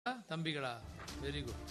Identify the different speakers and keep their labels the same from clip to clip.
Speaker 1: தம்பிகளா very good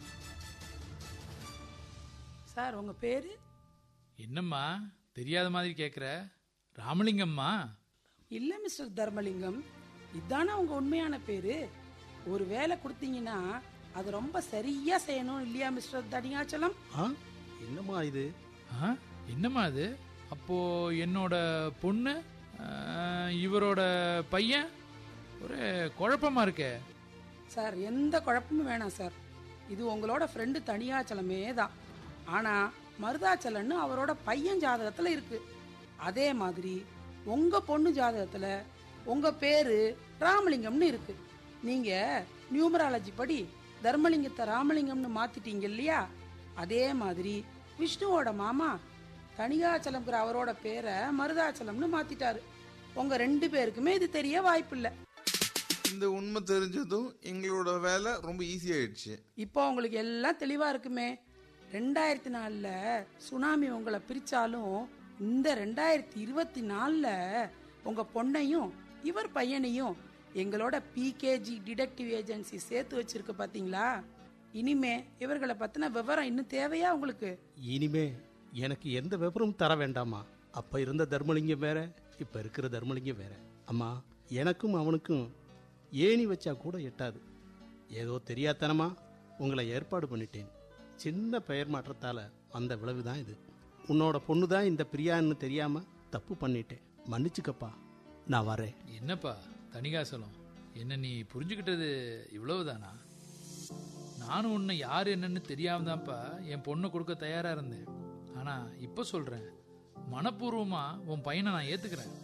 Speaker 2: sir உங்க பேரு
Speaker 1: என்னம்மா தெரியாத மாதிரி கேக்குற ராமலிங்கம்மா
Speaker 2: இல்ல மிஸ்டர் தர்மலிங்கம் இதானே உங்க உண்மையான பேரு ஒரு வேலை கொடுத்தீங்கன்னா அது ரொம்ப சரியா செய்யணும் இல்லையா மிஸ்டர் தனியாச்சலம்
Speaker 3: ஆ என்னம்மா இது
Speaker 1: ஆ என்னம்மா அது அப்போ என்னோட பொண்ணு ஆ, இவரோட பையன் ஒரு குழப்பமா இருக்கே
Speaker 2: சார் எந்த குழப்பமும் வேணாம் சார் இது உங்களோட ஃப்ரெண்டு தனியாச்சலமே தான் ஆனா மருதாச்சலன்னு அவரோட பையன் ஜாதகத்துல இருக்கு அதே மாதிரி உங்க பொண்ணு ஜாதகத்துல உங்க பேரு ராமலிங்கம்னு இருக்கு நீங்க நியூமராலஜி படி தர்மலிங்கத்தை ராமலிங்கம்னு மாத்திட்டீங்க இல்லையா அதே மாதிரி விஷ்ணுவோட மாமா தனிகாச்சலம்ங்கிற அவரோட பேரை மருதாச்சலம்னு மாத்திட்டாரு உங்க ரெண்டு பேருக்குமே இது தெரிய வாய்ப்பில்லை
Speaker 4: இந்த உண்மை தெரிஞ்சதும் எங்களோட வேலை ரொம்ப ஈஸி ஆயிடுச்சு
Speaker 2: இப்போ உங்களுக்கு எல்லாம் தெளிவா இருக்குமே ரெண்டாயிரத்தி நாலுல சுனாமி உங்களை பிரிச்சாலும் இந்த ரெண்டாயிரத்தி இருபத்தி நாலுல உங்க பொண்ணையும் இவர் பையனையும் எங்களோட பிகேஜி டிடெக்டிவ் ஏஜென்சி சேர்த்து வச்சிருக்கு பாத்தீங்களா இனிமே இவர்களை பத்தின விவரம் இன்னும் தேவையா உங்களுக்கு
Speaker 3: இனிமே எனக்கு எந்த விவரமும் தர வேண்டாமா அப்ப இருந்த தர்மலிங்கம் வேற இப்ப இருக்கிற தர்மலிங்கம் வேற அம்மா எனக்கும் அவனுக்கும் ஏணி வச்சா கூட எட்டாது ஏதோ தெரியாத்தனமா உங்களை ஏற்பாடு பண்ணிட்டேன் சின்ன பெயர் மாற்றத்தால வந்த விளைவு தான் இது உன்னோட பொண்ணு தான் இந்த பிரியான்னு தெரியாம தப்பு பண்ணிட்டேன் மன்னிச்சுக்கப்பா நான் வரேன்
Speaker 1: என்னப்பா தனிகாசலம் என்ன நீ புரிஞ்சுக்கிட்டது இவ்வளவுதானா நானும் உன்னை யார் என்னன்னு தெரியாம தான்ப்பா என் பொண்ணை கொடுக்க தயாரா இருந்தேன் ஆனா இப்ப சொல்றேன் மனப்பூர்வமா உன் பையனை நான் ஏத்துக்கிறேன்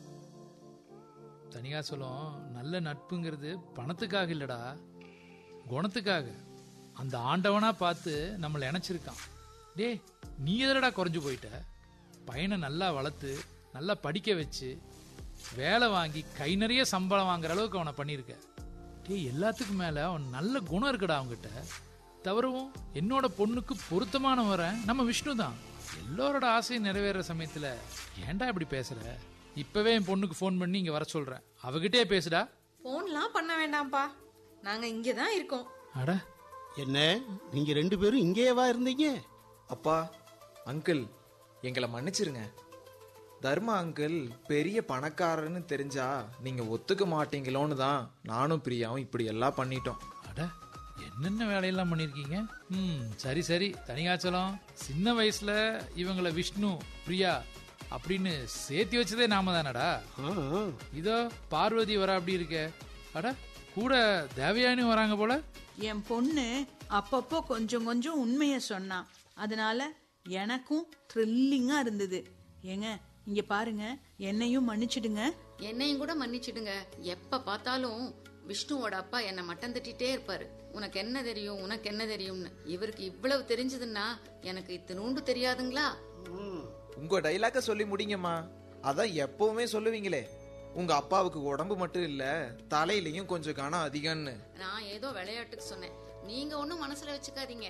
Speaker 1: தனிகாசலம் நல்ல நட்புங்கிறது பணத்துக்காக இல்லடா குணத்துக்காக அந்த ஆண்டவனா பார்த்து நம்மளை இணைச்சிருக்கான் டேய் நீ எதிரடா குறைஞ்சு போயிட்ட பையனை நல்லா வளர்த்து நல்லா படிக்க வச்சு வேலை வாங்கி கை நிறைய சம்பளம் வாங்குற அளவுக்கு அவனை பண்ணியிருக்க டேய் எல்லாத்துக்கும் மேல அவன் நல்ல குணம் இருக்குடா அவன்கிட்ட தவிரவும் என்னோட பொண்ணுக்கு பொருத்தமான வரன் நம்ம விஷ்ணு தான் எல்லோரோட ஆசையும் நிறைவேற சமயத்துல ஏன்டா இப்படி பேசுற இப்பவே என் பொண்ணுக்கு ஃபோன் பண்ணி இங்க வர சொல்றேன் அவகிட்டே பேசுடா
Speaker 5: போன்லாம் பண்ண வேண்டாம்ப்பா நாங்க இங்கே தான் இருக்கோம்
Speaker 1: அட
Speaker 3: என்ன நீங்க ரெண்டு பேரும் இங்கேயேவா இருந்தீங்க
Speaker 6: அப்பா அங்கிள் எங்களை மன்னிச்சிருங்க தர்மா அங்கிள் பெரிய பணக்காரர்னு தெரிஞ்சா நீங்க ஒத்துக்க மாட்டீங்களோன்னு தான் நானும் பிரியாவும் இப்படி எல்லாம் பண்ணிட்டோம்
Speaker 1: அட என்னென்ன வேலையெல்லாம் பண்ணிருக்கீங்க ம் சரி சரி தனிகாச்சலம் சின்ன வயசுல இவங்கள விஷ்ணு பிரியா அப்படின்னு சேர்த்தி வச்சதே நாம தானடா
Speaker 3: ஆ, ஆ.
Speaker 1: இதோ பார்வதி வர அப்படி இருக்க அட கூட தேவயானி வராங்க போல
Speaker 7: என் பொண்ணு அப்பப்போ கொஞ்சம் கொஞ்சம் உண்மைய சொன்னான் அதனால எனக்கும் த்ரில்லிங்கா இருந்தது ஏங்க இங்க பாருங்க என்னையும் மன்னிச்சிடுங்க
Speaker 8: என்னையும் கூட மன்னிச்சிடுங்க எப்ப பார்த்தாலும் விஷ்ணுவோட அப்பா என்ன மட்டம் தட்டிட்டே இருப்பாரு உனக்கு என்ன தெரியும் உனக்கு என்ன தெரியும்னு இவருக்கு இவ்வளவு தெரிஞ்சதுன்னா எனக்கு இத்தினூண்டு தெரியாதுங்களா
Speaker 6: உங்க டைலாக்க சொல்லி முடிங்கம்மா அதான் எப்பவுமே சொல்லுவீங்களே உங்க அப்பாவுக்கு உடம்பு மட்டும் இல்ல தலையிலயும் கொஞ்சம் கனம் அதிகம்னு
Speaker 8: நான் ஏதோ விளையாட்டுக்கு சொன்னேன் நீங்க ஒண்ணும் மனசுல வச்சுக்காதீங்க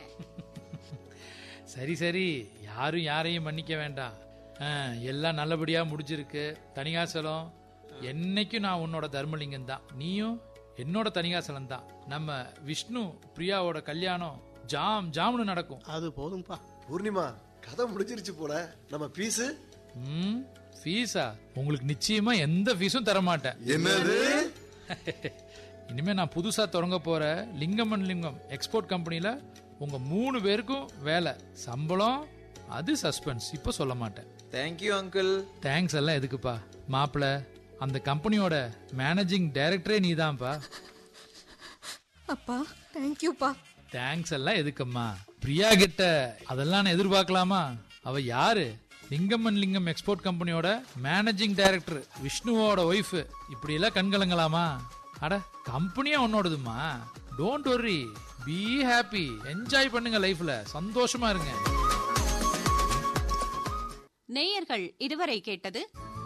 Speaker 1: சரி சரி யாரும் யாரையும் மன்னிக்க வேண்டாம் ஆ, எல்லாம் நல்லபடியா முடிஞ்சிருக்கு தனிகாசலம் என்னைக்கும் நான் உன்னோட தர்மலிங்கம் தான் நீயும் என்னோட தனிகாசலம் தான் நம்ம விஷ்ணு பிரியாவோட கல்யாணம் ஜாம் ஜாம்னு நடக்கும்
Speaker 3: அது போதும்பா
Speaker 9: பூர்ணிமா கதை முடிஞ்சிருச்சு போல நம்ம பீஸு
Speaker 1: ம் ஃபீஸா உங்களுக்கு நிச்சயமா எந்த ஃபீஸும் தர மாட்டேன்
Speaker 4: என்னது
Speaker 1: இனிமே நான் புதுசா தொடங்க போற லிங்கம் அண்ட் லிங்கம் எக்ஸ்போர்ட் கம்பெனில உங்க மூணு பேருக்கும் வேலை சம்பளம் அது சஸ்பென்ஸ் இப்போ சொல்ல மாட்டேன்
Speaker 6: தேங்க்யூ அங்கிள்
Speaker 1: தேங்க்ஸ் எல்லாம் எதுக்குப்பா மாப்பிள அந்த கம்பெனியோட மேனேஜிங் டைரக்டரே நீதான்ப்பா
Speaker 5: அப்பா தேங்க்யூப்பா
Speaker 1: தேங்க்ஸ் எல்லாம் எதுக்கம்மா பிரியா கிட்ட அதெல்லாம் நான் எதிர்பார்க்கலாமா அவ யாரு லிங்கம் அண்ட் லிங்கம் எக்ஸ்போர்ட் கம்பெனியோட மேனேஜிங் டைரக்டர் விஷ்ணுவோட ஒய்ஃப் இப்படி எல்லாம் கண்கலங்கலாமா அட கம்பெனியே உன்னோடதுமா don't worry be happy enjoy பண்ணுங்க லைஃப்ல சந்தோஷமா இருங்க
Speaker 10: நேயர்கள் இதுவரை கேட்டது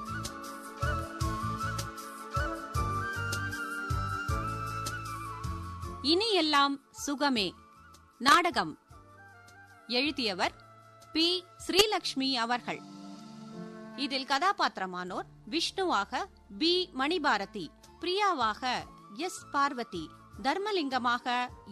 Speaker 10: இனி எல்லாம் சுகமே நாடகம் எழுதியவர் பி ஸ்ரீலக்ஷ்மி அவர்கள் இதில் கதாபாத்திரமானோர் விஷ்ணுவாக பி மணிபாரதி பிரியாவாக எஸ் பார்வதி தர்மலிங்கமாக